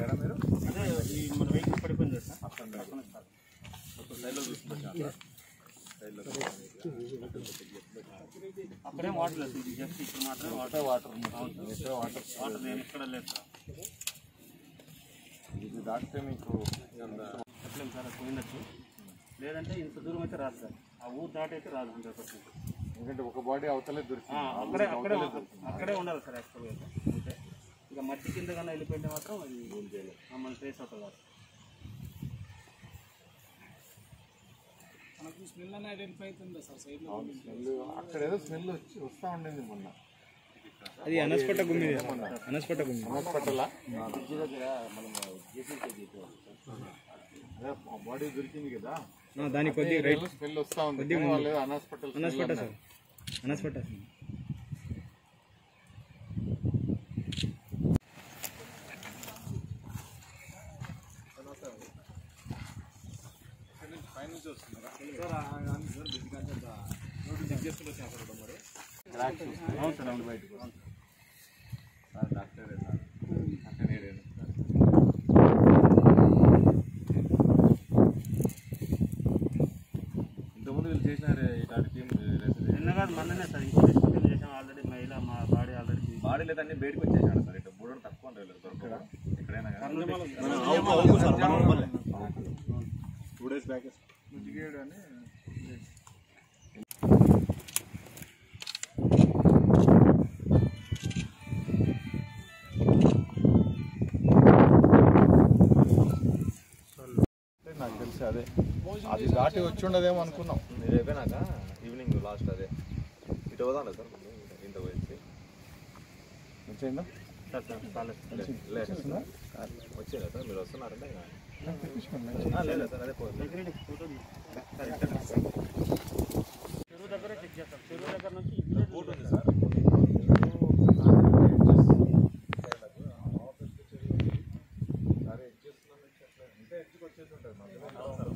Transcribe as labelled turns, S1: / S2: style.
S1: వెళ్ళారా మీరు
S2: అదే ఈ మన వెహికల్ పడిపోయింది సార్
S1: అక్కడ
S2: పక్కన సార్
S1: సైడ్లో చూసుకుంటాను సైడ్లో
S2: అక్కడే వాటర్ లేదు ఇది జస్ట్ ఇక్కడ మాత్రమే వాటర్
S1: వాటర్
S2: అవును
S1: ఇక్కడ వాటర్
S2: వాటర్ నేను ఎక్కడ లేదు సార్
S1: ఇది దాటితే మీకు
S2: చెప్పలేము సార్ అది పోయినట్టు లేదంటే ఇంత దూరం అయితే రాదు సార్ ఆ ఊరు దాటి అయితే రాదు హండ్రెడ్ పర్సెంట్
S1: ఎందుకంటే ఒక బాడీ అవతలే దొరికింది
S2: అక్కడే అక్కడే అక్కడే ఉండాలి సార్ యాక్చువల్గా అయితే అంతే ఇక మట్టి కింద కన్నా వెళ్ళిపోయింటే మాత్రం అది ఆ, మన ట్రేస్ అవుతుంది కాదు
S3: మనకు స్మెల్ అని ఐడెంటిఫై అవుతుందా సార్ సైడ్లో
S1: అవును, స్మెల్ అక్కడ ఏదో స్మెల్ వచ్చి వస్తా ఉండింది మొన్న
S4: అది అనస్పట గుమ్మి అనస్పట గుమ్మి
S1: హాస్పిటల్ అదే బాడీ దొరికింది కదా
S4: దాని కొద్ది రైట్
S1: స్మెల్ వస్తా ఉంది కానీ వాళ్ళు ఏదో హాస్పిటల్
S4: అనస్పట సార్ అనస్పట సార్
S2: అవును సార్ అవును బయటకు
S1: సార్ డాక్టర్ సార్ అక్కడ ఏడేను ఇంతకుముందు వీళ్ళు చేసినారు ఇలాంటి టీం
S2: నిన్న కాదు మొన్ననే సార్ ఇంకో డిస్కషన్ చేసాం ఆల్రెడీ మహిళ మా బాడీ ఆల్రెడీ
S1: బాడీ లేదండి బయటకు వచ్చేసాడు సార్ ఇటు బూడలు తక్కువ ఉంటాయి వీళ్ళకి దొరకవు ఎక్కడైనా కానీ టూ డేస్ బ్యాక్ ముజిగేడు అని నాకు తెలిసి అదే అది దాటి వచ్చి ఉండదేమో అనుకున్నాం
S5: మీరు అయిపోయినాక ఈవినింగ్ లాస్ట్ అదే ఇటు పోదాం సార్ ఇంత పోయి
S1: వచ్చిందా
S2: సార్ సార్ కాలేదు
S1: వచ్చిందా
S5: వచ్చేదా సార్ మీరు వస్తున్నారంటే ఇంకా
S1: తెప్పించుకోండి
S5: ఆ, లేదు సార్ అదే పోతుంది
S2: చెరువు దగ్గరే చెక్ చేస్తాం చెరువు దగ్గర నుంచి విలేజ్
S5: ఉంది సార్
S1: సరే ఎడ్జ్ చేస్తున్నాం అంటే ఎడ్జ్కి వచ్చేసి ఉంటుంది